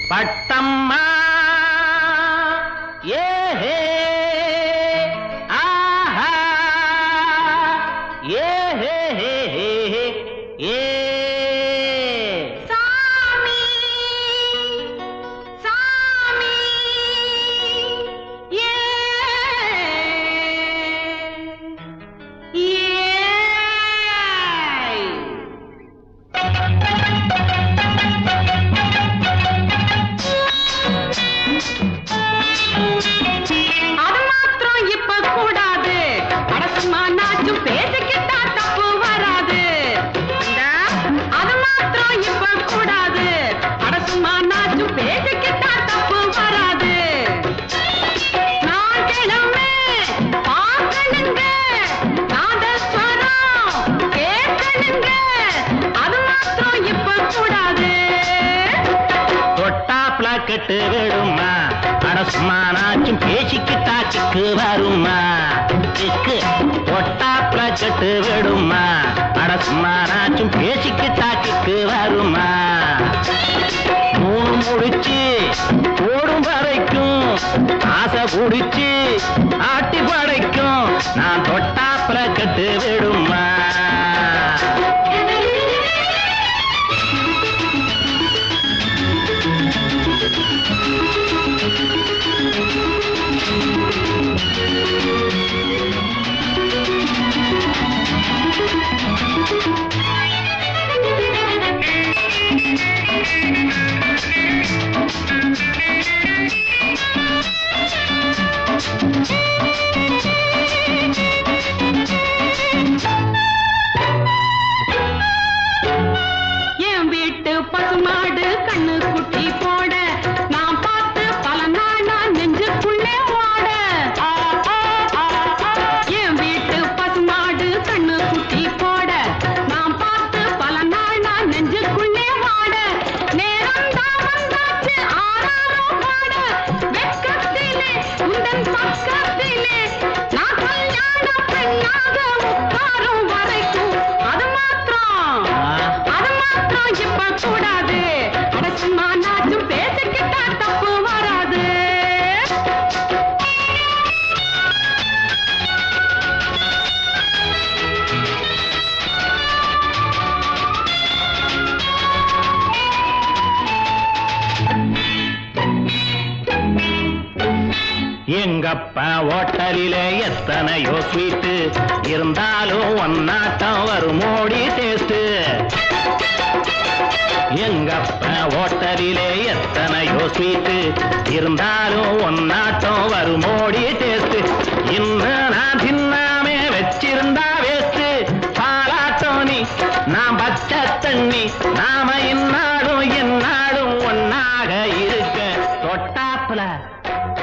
பட்டம்மா ஏஹே ஆஹா ஏஹே ஹே ஹே ஹே ஏ சாமி சாமி ஏ ஏ அது மாத்திரம் இப்ப கூடாது அரசுமா நாச்சும் பேசிக்கிட்டா தப்பு வராது இந்த அது மாத்திரம் இப்ப கூடாது அரசுமா நாச்சும் பேசிக்கிட்டா தப்பு வராது நான் கிளம்பு பார்க்கணுங்க நாதஸ்வரம் கேட்கணுங்க அது மாத்திரம் இப்ப கூடாது தொட்டாப்ல கெட்டு விடுமா அடசுமானாச்சும் பேசிக்கிட்டா கிக்கு வருமா கிக்கு தொட்டாப்ல கெட்டு விடுமா அடசுமானாச்சும் பேசிக்கிட்டா கிக்கு வருமா மூணு முடிச்சு ஓடும் வரைக்கும் ஆசை குடிச்சு ஆட்டி படைக்கும் நான் தொட்டாப்ல கெட்டு விடுமா என் வீட்டு பசுமாடு கண்ணு குட்டி போட நான் பார்த்து பல நாளா நெஞ்சுக்குள்ளே ஓட என் வீட்டு பசுமாடு கண்ணு குட்டி போட நான் பார்த்து பல நாளா நெஞ்சுக்குள்ளே ஓட நேரம் தான் வந்தாச்சு ஆறாரம் பாட வெக்கத்திலே உந்தன் பக்கத்திலே நான் கல்யாண பெண்ணாக உட்காரும் வரைக்கும் அது மாத்திரம் அது மாத்திரம் இப்ப கூடாது அடச்சுமா நாச்சும் பேசிக்கிட்டா தப்பு வராது எங்கப்பா ஹோட்டலிலே எத்தனையோ ஸ்வீட்டு இருந்தாலும் ஒன்னாட்டம் வருமோடி டேஸ்ட் எங்கப்பா ஹோட்டலிலே எத்தனையோ ஸ்வீட்டு இருந்தாலும் ஒன்னாட்டம் வருமோடி டேஸ்ட் இன்னும் நான் தின்னாமே வச்சிருந்தா வேஸ்ட் பாலாட்டம் நீ நான் பச்சை தண்ணி நாம இந்நாடும் எந்நாடும் ஒன்னாக இருக்க தொட்டாப்புல